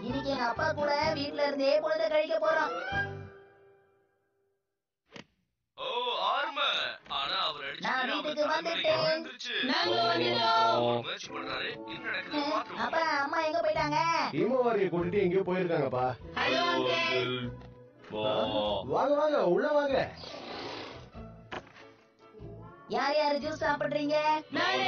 இன்னைக்கு எங்க அப்பா கூட வீட்ல இருந்தே பொழுத கழிக்க போறோம் ஓ ஆர்ம ஆனா அவர் நான் அடிச்சு வீட்டுக்கு வந்துட்டேன். நாங்களும் வந்துட்டோம். முயற்சி பண்றாரு என்ன நடக்குது அப்பா பாத்துருவோம் அம்மா எங்க போயிட்டாங்க ஹீமவாரியை கூட்டிட்டு எங்கேயோ போயிருக்காங்கப்பா ஹலோ அங்கிள் வாங்க வாங்க உள்ள வாங்க யார் யாரு ஜூஸ் சாப்பிடுறீங்க நானே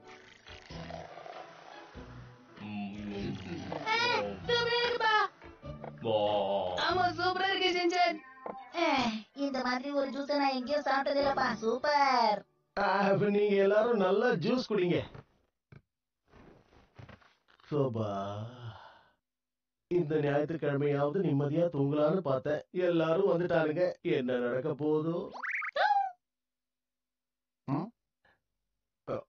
சூப்பரா இருக்குப்பா ஆமா சூப்பரா இருக்கு செஞ்சன் அஹ், இந்த மாதிரி ஒரு ஜூஸ் நான் எங்கேயும் சாப்பிட்டது இல்லப்பா சூப்பர் அப்ப நீங்க எல்லாரும் நல்லா ஜூஸ் குடிங்க சோபா இந்த ஞாயிற்றுக்கிழமையாவது நிம்மதியா தூங்கலாம்னு பார்த்தேன் எல்லாரும் வந்துட்டாருங்க என்ன நடக்க போதோ ம்? அ.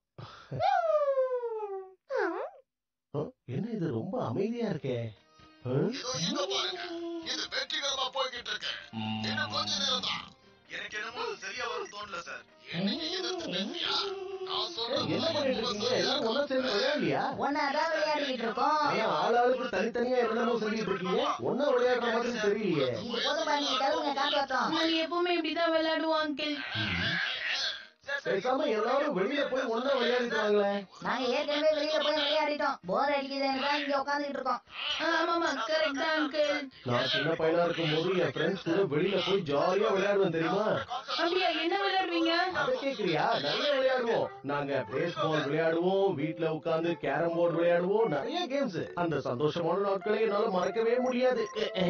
அ, என்ன இது ரொம்ப அமைதியா இருக்கே அ? இதோ இங்க பாருங்க இது வெற்றிகரமா போய்கிட்டு இருக்கு இன்னும் கொஞ்ச நேரம் தான் எனக்கு என்னமோ இது சரியா வரும் தோணல சார் என்னைக்கு எதிர்த்து பேசுறியா நான் சொல்றது என்ன பண்ணிட்டு இருக்கீங்க எல்லாரும் ஒண்ணா சேர்ந்து விளையாடலையா ஒன்னாதான் விளையாடிட்டு இருக்கோம் ஆனா ஆளாளுக்கு தனித்தனியா என்னமோ சொல்லிட்டு இருக்கீங்க ஒன்னா விளையாடுற மாதிரி தெரியலையே இது போதும் பண்ணி தருங்க காப்பாத்தோம் நாங்க எப்பவுமே இப்படிதான் விளையாடுவோம் அங்கிள் பேசாம எல்லாரும் வெளியில போய் ஒண்ணா விளையாடிட்டு வாங்களே நாங்க ஏற்கனவே வெளியில போய் விளையாடிட்டோம் போர் அடிக்குதுன்னு தான் இங்க உட்காந்துட்டு இருக்கோம் ஆமாமா கரெக்ட் தான் அங்கிள் நான் சின்ன பையனா இருக்கும் போது என் ஃப்ரெண்ட்ஸ் கூட வெளியில போய் ஜாலியா விளையாடுவேன் தெரியுமா அப்படியா என்ன விளையாடுவீங்க அதை கேக்குறியா நிறைய விளையாடுவோம் நாங்க பேஸ்பால் விளையாடுவோம் வீட்ல உட்கார்ந்து கேரம் போர்டு விளையாடுவோம் நிறைய கேம்ஸ் அந்த சந்தோஷமான நாட்களை என்னால மறக்கவே முடியாது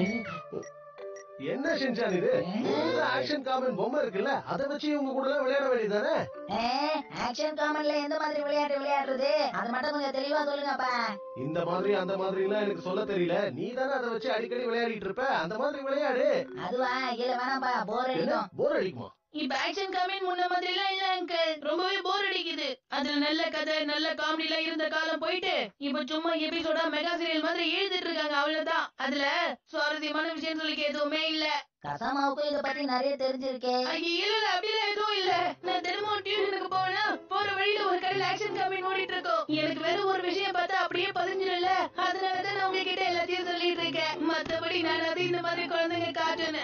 என்ன செஞ்சான் இது ஆக்ஷன் காமன் பொம்மை இருக்குல்ல அதை வச்சு இவங்க கூட எல்லாம் விளையாட வேண்டியதானே ஆக்ஷன் காமன்ல எந்த மாதிரி விளையாட்டு விளையாடுறது அது மட்டும் கொஞ்சம் தெளிவா சொல்லுங்கப்பா இந்த மாதிரி அந்த மாதிரி எல்லாம் எனக்கு சொல்ல தெரியல நீ தானே அதை வச்சு அடிக்கடி விளையாடிட்டு இருப்ப அந்த மாதிரி விளையாடு அதுவா இல்ல வேணாம்ப்பா போர் என்ன அடிக்கும் போர் அடிக்குமா இப்ப ஆக்ஷன் காமெடி முன்ன மாதிரி எல்லாம் இல்ல அங்கிள் ரொம்பவே போர் அடிக்குது அதுல நல்ல கதை நல்ல காமெடி எல்லாம் இருந்த காலம் போயிட்டு இப்ப சும்மா எபிசோடா மெகா சீரியல் மாதிரி எழுதிட்டு இருக்காங்க அவ்வளவுதான் அதுல சுவாரஸ்யமான விஷயம் சொல்லிக்க எதுவுமே இல்ல கசாமாவுக்கும் இத பத்தி நிறைய தெரிஞ்சிருக்கே ஐயா, இல்ல இல்ல அப்படிலாம் எதுவும் இல்ல நான் தினமும் டியூஷனுக்கு போவேனா போற வழியில ஒரு கடையில ஆக்ஷன் காமெடி ஓடிட்டு இருக்கோம் எனக்கு வேற ஒரு விஷயம் பார்த்தா அப்படியே பதிஞ்சிடல அதனாலதான் நான் உங்ககிட்ட எல்லாத்தையும் சொல்லிட்டு இருக்கேன் மத்தபடி நான் அது இந்த மாதிரி குழந்தைங்க காட்டுன்னு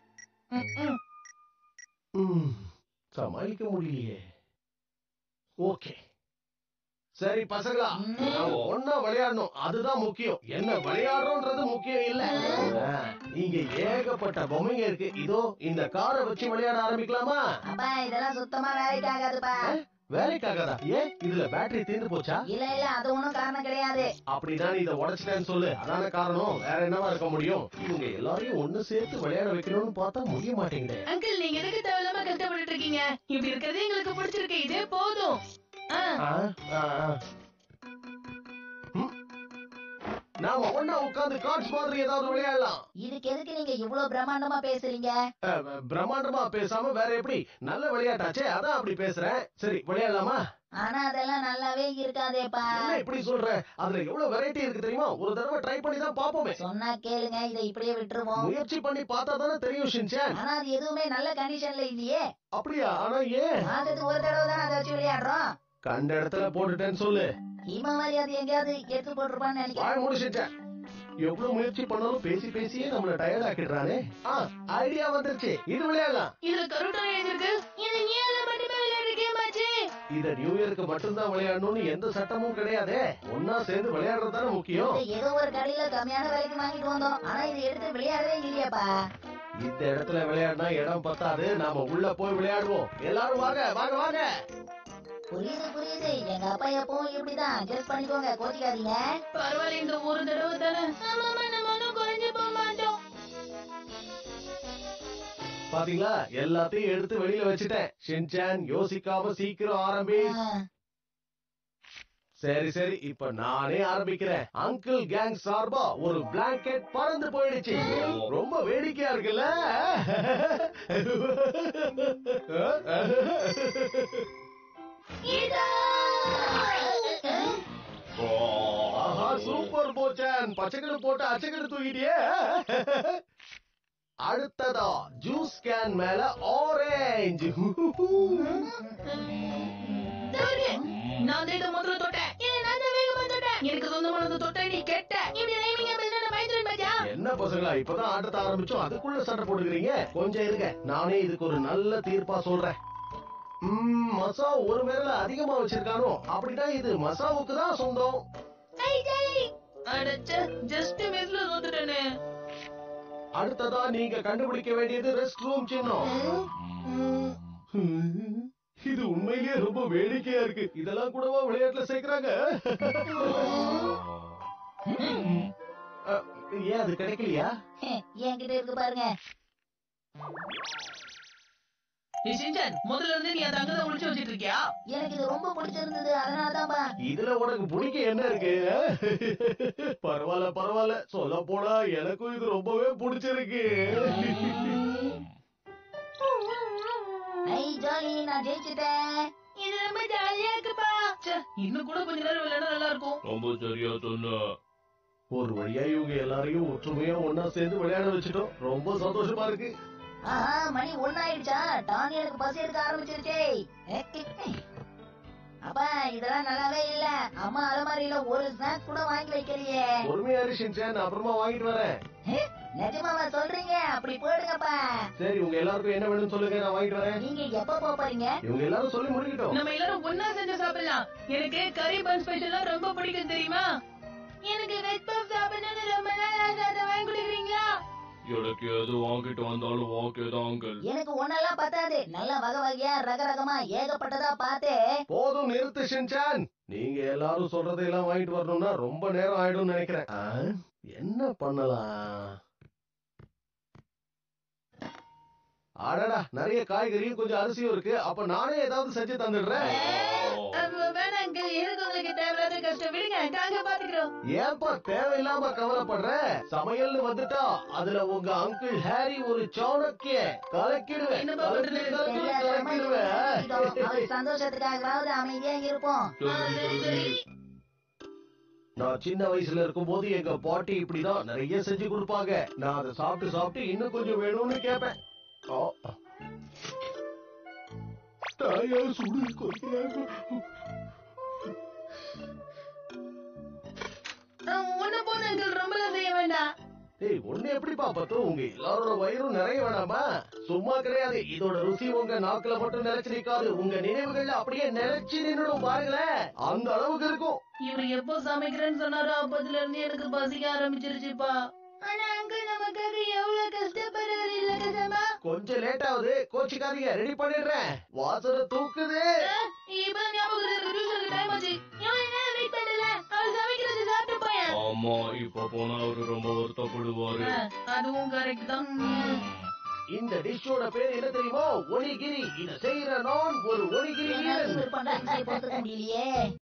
ம், சமாளிக்க முடியலையே ஓகே சரி பசங்களா நாம ஒன்னா விளையாடணும் அதுதான் முக்கியம் என்ன விளையாடுறோன்றது முக்கியம் இல்ல ஆ, இங்க ஏகப்பட்ட பொம்மைங்க இருக்கு இதோ இந்த காரை வச்சு விளையாட ஆரம்பிக்கலாமா அப்பா இதெல்லாம் சுத்தமா வேலைக்கு ஆகாதுப்பா வேலைக்காகதா ஏன் இதுல பேட்டரி தீர்ந்து போச்சா இல்ல இல்ல அது ஒண்ணும் காரணம் கிடையாது அப்படின்னா நீ இதை உடைச்சிட்டேன்னு சொல்லு அதான காரணம் வேற என்னவா இருக்க முடியும் இவங்க எல்லாரையும் ஒண்ணு சேர்த்து விளையாட வைக்கணும்னு பார்த்தா முடிய மாட்டேங்குதே அங்கிள் நீங்க எதுக்கு தேவையில்லாம கஷ்டப்பட்டுட்டு இருக்கீங்க இப்படி இருக்கிறது எங்களுக்கு பிடிச்சிருக்கு இதே போதும் ஆ, ஆ, ஆ, ஆ. ம். நாம ஒன்னா உட்கார்ந்து கார்ட்ஸ் மாதிரி ஏதாவது விளையாடலாம் இதுக்கு எதுக்கு நீங்க இவ்வளவு பிரம்மாண்டமா பேசுறீங்க அஹ், பிரம்மாண்டமா பேசாம வேற எப்படி நல்ல விளையாட்டாச்சே அதான் அப்படி பேசுறேன் சரி விளையாடலாமா ஆனா அதெல்லாம் நல்லாவே இருக்காதேப்பா என்ன இப்படி சொல்ற அதுல எவ்வளவு வெரைட்டி இருக்கு தெரியுமா ஒரு தடவை ட்ரை பண்ணி தான் பாப்போமே சொன்னா கேளுங்க இதை இப்படியே விட்டுருவோம் முயற்சி பண்ணி பார்த்தா தானே தெரியும் ஷின்சான் ஆனா அது எதுவுமே நல்ல கண்டிஷன்ல இல்லையே அப்படியா ஆனா ஏன் மாதத்துக்கு ஒரு தடவை தானே அதை வச்சு விளையாடுறோம் கண்ட இடத்துல போட்டுட்டேன்னு சொல்லு ஹீமா மாதிரி அது எங்கேயாவது எடுத்து போட்டிருப்பான்னு நினைக்கிறேன் வாய் முடிச்சிட்டேன் எவ்வளவு முயற்சி பண்ணாலும் பேசி பேசியே நம்மள டயர்ட் ஆக்கிடுறானே ஆ ஐடியா வந்துருச்சு இது விளையாடலாம் இதுல கருட்டா எழுதிருக்கு இது நீ எல்லாம் மட்டுமே விளையாடுற கேம் ஆச்சு இத நியூ இயருக்கு மட்டும்தான் விளையாடணும்னு எந்த சட்டமும் கிடையாதே ஒன்னா சேர்ந்து விளையாடுறது தானே முக்கியம் இதை ஏதோ ஒரு கடையில கம்மியான விலைக்கு வாங்கிட்டு வந்தோம் ஆனா இதை எடுத்து விளையாடவே இல்லையேப்பா இந்த இடத்துல விளையாடினா இடம் பத்தாது நாம உள்ள போய் விளையாடுவோம் எல்லாரும் வாங்க வாங்க வாங்க புரியுது புரியுது எங்க அப்பா எப்பவும் இப்படிதான் அட்ஜஸ்ட் பண்ணிக்கோங்க கோச்சிக்காதீங்க பரவாயில்ல இந்த ஒரு தடவை தானே ஆமாமா நம்ம ஒன்றும் குறைஞ்சு போக மாட்டோம் பாத்தீங்களா எல்லாத்தையும் எடுத்து வெளியில வச்சுட்டேன் ஷின்சான் யோசிக்காம சீக்கிரம் ஆரம்பி ஆ, சரி சரி இப்ப நானே ஆரம்பிக்கிறேன் அங்கிள் கேங் சார்பா ஒரு பிளாங்கெட் பறந்து போயிடுச்சு ரொம்ப வேடிக்கையா இருக்குல்ல ஆஹா சூப்பர் போச்சான் பச்சைக்கடு போட்டு அச்சக்கடு தூக்கிட்டியே அடுத்ததா ஜூஸ் கேன் மேல ஆரஞ்சு தவறு. நான் தான் இதை முதல்ல தொட்டேன் ஏன் நான் தான் வேகமா தொட்டேன் எனக்கு சொந்தமானது தொட்ட நீ கெட்ட இப்படி ரைமிங்க பில்டனை என்ன பசங்களா இப்பதான் ஆட்டத்தை ஆரம்பிச்சோம் அதுக்குள்ள சண்டை போட்டுக்கிறீங்க கொஞ்சம் இருங்க நானே இதுக்கு ஒரு நல்ல தீர்ப்பா சொல்றேன் ம், மசா ஒரு விரல அதிகமா வச்சிருக்கானோ அப்படிதான் இது மசாவுக்கு தான் சொந்தம் அடச்சே ஜஸ்ட் மிஸ்ல தோத்துட்டேனே அடுத்ததா நீங்க கண்டுபிடிக்க வேண்டியது ரெஸ்ட் ரூம் சின்னம் இது உண்மையிலேயே ரொம்ப வேடிக்கையா இருக்கு இதெல்லாம் கூடவா விளையாட்டுல சேர்க்கறாங்க அஹ், ஏன் அது கிடைக்கலையா என்கிட்ட இருக்கு பாருங்க நீ சிஞ்சன் முதல்ல இருந்து நீ அந்த அங்கதான் ஒளிச்சு வச்சிட்டு இருக்கியா எனக்கு இது ரொம்ப பிடிச்சிருந்தது அதனாலதான்பா இதுல உனக்கு பிடிக்க என்ன இருக்கு அஹ்? பரவாயில்ல பரவாயில்ல சொல்ல போனா எனக்கும் இது ரொம்பவே பிடிச்சிருக்கு ஐ ஜாலி நான் ஜெயிச்சிட்டேன் இது ரொம்ப ஜாலியா இருக்குப்பா ச்சே, இன்னும் கூட கொஞ்ச நேரம் விளையாட நல்லா இருக்கும் ரொம்ப சரியா சொன்ன ஒரு வழியா இவங்க எல்லாரையும் ஒற்றுமையா ஒன்னா சேர்ந்து விளையாட வச்சுட்டோம் ரொம்ப சந்தோஷமா இருக்கு ஆஹா மணி ஒண்ணாயிடுச்சா டானி எனக்கு பசி எடுக்க ஆரம்பிச்சிருச்சே அப்பா இதெல்லாம் நல்லாவே இல்ல அம்மா அலமாரியில ஒரு ஸ்நாக்ஸ் கூட வாங்கி வைக்கலையே பொறுமையா இரு ஷின்சான் நான் அப்புறமா வாங்கிட்டு வரேன் நிஜமாவா சொல்றீங்க அப்படி போடுங்கப்பா சரி உங்க எல்லாருக்கும் என்ன வேணும்னு சொல்லுங்க நான் வாங்கிட்டு வரேன் நீங்க எப்ப போக போறீங்க இவங்க எல்லாரும் சொல்லி முடிக்கட்டும் நம்ம எல்லாரும் ஒன்னா செஞ்சு சாப்பிடலாம் எனக்கு கறி பன் ஸ்பெஷலா ரொம்ப பிடிக்கும் தெரியுமா எனக்கு வெஜ் பஃப் சாப்பிடணும்னு ரொம்ப நாள் ஆசை அதை வாங்கி கொடுக்குறீங்களா எனக்கு எது வாங்கிட்டு வந்தாலும் ஓகே தான் அங்கிள் எனக்கு ஒன்னெல்லாம் பத்தாது நல்ல வகை வகையா ரக ரகமா ஏகப்பட்டதா பார்த்து போதும் நிறுத்து ஷின்சான் நீங்க எல்லாரும் சொல்றதையெல்லாம் வாங்கிட்டு வரணும்னா ரொம்ப நேரம் ஆயிடும்னு நினைக்கிறேன் ஆ, என்ன பண்ணலாம் அடடா நிறைய காய்கறியும் கொஞ்சம் அரிசியும் இருக்கு அப்ப நானே ஏதாவது செஞ்சு தந்துடுறேன் அப்ப வேணாம் அங்கிள் எனக்கு உங்களுக்கு தேவையில்லாத கஷ்டம் விடுங்க நாங்க பாத்துக்கிறோம் ஏன்பா தேவையில்லாம கவலைப்படுற சமையல்னு வந்துட்டா அதுல உங்க அங்கிள் ஹாரி ஒரு சாணக்கிய கலக்கிடுவேன் என்னப்பா பண்றது? கலக்கி, கலக்கி, தெரியாதனமா கலக்கிடுவேன் அவர் சந்தோஷத்துக்காகவாவது அமைதியா இருப்போம் சரி சரி நான் சின்ன வயசுல இருக்கும்போது எங்க பாட்டி இப்படிதான் நிறைய செஞ்சு கொடுப்பாங்க நான் அதை சாப்பிட்டு சாப்பிட்டு இன்னும் கொஞ்சம் வேணும்னு கேட்பேன் ஆ. தாயா சுடு கொய்யாங்க. ஒண்ணு போன அங்கிள் ரொம்ப செய்ய வேண்டாம் ஏய் ஒண்ணு எப்படிப்பா பத்தும் உங்க எல்லாரோட வயிறும் நிறைய வேணாமா சும்மா கிடையாது இதோட ருசி உங்க நாக்குல மட்டும் நிலைச்சு நிக்காது உங்க நினைவுகள்ல அப்படியே நிலைச்சு நின்னுடும் பாருங்களேன் அந்த அளவுக்கு இருக்கும் இவரு எப்போ சமைக்கிறேன்னு சொன்னாரோ அப்பத்துல இருந்து எனக்கு பசிக்க ஆரம்பிச்சிருச்சுப்பா ஆனா அங்கிள் நமக்காக எவ்வளவு கஷ்டப்படுறாரு இல்ல கசமா கொஞ்சம் லேட் ஆகுது கோச்சிக்காதீங்க ரெடி பண்ணிடுறேன் வாசனை தூக்குது இப்ப ஞாபகம் இருக்கு டியூஷனுக்கு டைம் ஆச்சு எவ்வளவு நேரம் வெயிட் பண்ணல அவர் சமைக்கிறது சாப்பிட்டு போயேன் ஆமா இப்ப போனா அவரு ரொம்ப வருத்தப்படுவாரு அதுவும் கரெக்ட் தான் இந்த டிஷ்ஷோட பேர் என்ன தெரியுமா ஒனிகிரி இத செய்யற நான் ஒரு ஒனிகிரி என்னால வீரன் விருப்பம் தான், இதை பொறுத்துக்க முடியலையே